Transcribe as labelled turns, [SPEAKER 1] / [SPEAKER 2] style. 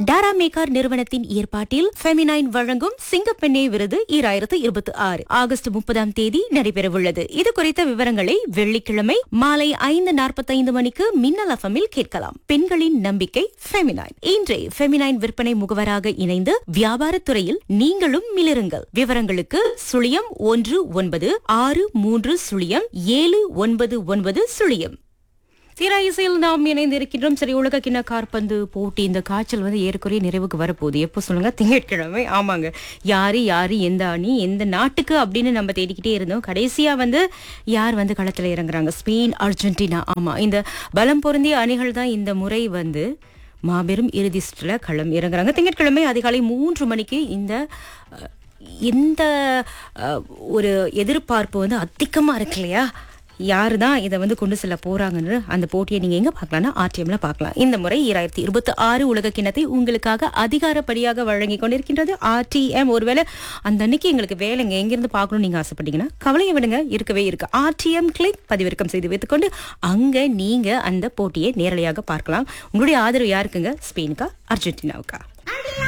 [SPEAKER 1] டாரா மேக்கார் நிறுவனத்தின் ஏற்பாட்டில் ஃபெமினைன் வழங்கும் சிங்கப்பெண்ணே விருது ஈராயிரத்து இருபத்தி ஆறு ஆகஸ்ட் முப்பதாம் தேதி நடைபெறவுள்ளது இது குறித்த விவரங்களை வெள்ளிக்கிழமை மாலை ஐந்து நாற்பத்தைந்து மணிக்கு மின்னல் எஃப்எம்மில் கேட்கலாம் பெண்களின் நம்பிக்கை ஃபெமினைன் இன்றே ஃபெமினைன் விற்பனை முகவராக இணைந்து வியாபாரத்துறையில் நீங்களும் மிளிருங்கள் விவரங்களுக்கு சுழியம் ஒன்று ஒன்பது ஆறு மூன்று சுழியம் ஏழு ஒன்பது ஒன்பது சுழியம் தீரா இசையில் நாம் இணைந்திருக்கின்றோம் சரி உலக கிண்ண கார்பந்து போட்டி இந்த காய்ச்சல் வந்து ஏற்குறைய நிறைவுக்கு வரப்போகுது எப்போ சொல்லுங்க திங்கட்கிழமை ஆமாங்க யாரு யாரு எந்த அணி எந்த நாட்டுக்கு அப்படின்னு நம்ம தேடிக்கிட்டே இருந்தோம் கடைசியா வந்து யார் வந்து களத்துல இறங்குறாங்க ஸ்பெயின் அர்ஜென்டினா ஆமா இந்த பலம் பொருந்திய அணிகள் தான் இந்த முறை வந்து மாபெரும் இறுதி சுற்றுல களம் இறங்குறாங்க திங்கட்கிழமை அதிகாலை மூன்று மணிக்கு இந்த அஹ், இந்த அஹ், ஒரு எதிர்பார்ப்பு வந்து அதிகமா இருக்கு இல்லையா யாரு தான் இதை வந்து கொண்டு செல்ல போறாங்கன்னு அந்த போட்டியை நீங்க எங்க பார்க்கலாம்னா ஆர்டிஎம்ல பார்க்கலாம் இந்த முறை ஈராயிரத்தி இருபத்தி ஆறு உலக கிண்ணத்தை உங்களுக்காக அதிகாரப்படியாக வழங்கி கொண்டிருக்கின்றது ஆர்டிஎம் ஒருவேளை அந்த அன்னைக்கு எங்களுக்கு வேலைங்க எங்கிருந்து பார்க்கணும் நீங்க ஆசைப்பட்டீங்கன்னா கவலையை விடுங்க இருக்கவே இருக்கு ஆர்டிஎம் கிளிக் பதிவிறக்கம் செய்து வைத்துக்கொண்டு அங்க நீங்க அந்த போட்டியை நேரலையாக பார்க்கலாம் உங்களுடைய ஆதரவு யாருக்குங்க ஸ்பெயினுக்கா அர்ஜென்டினாவுக்கா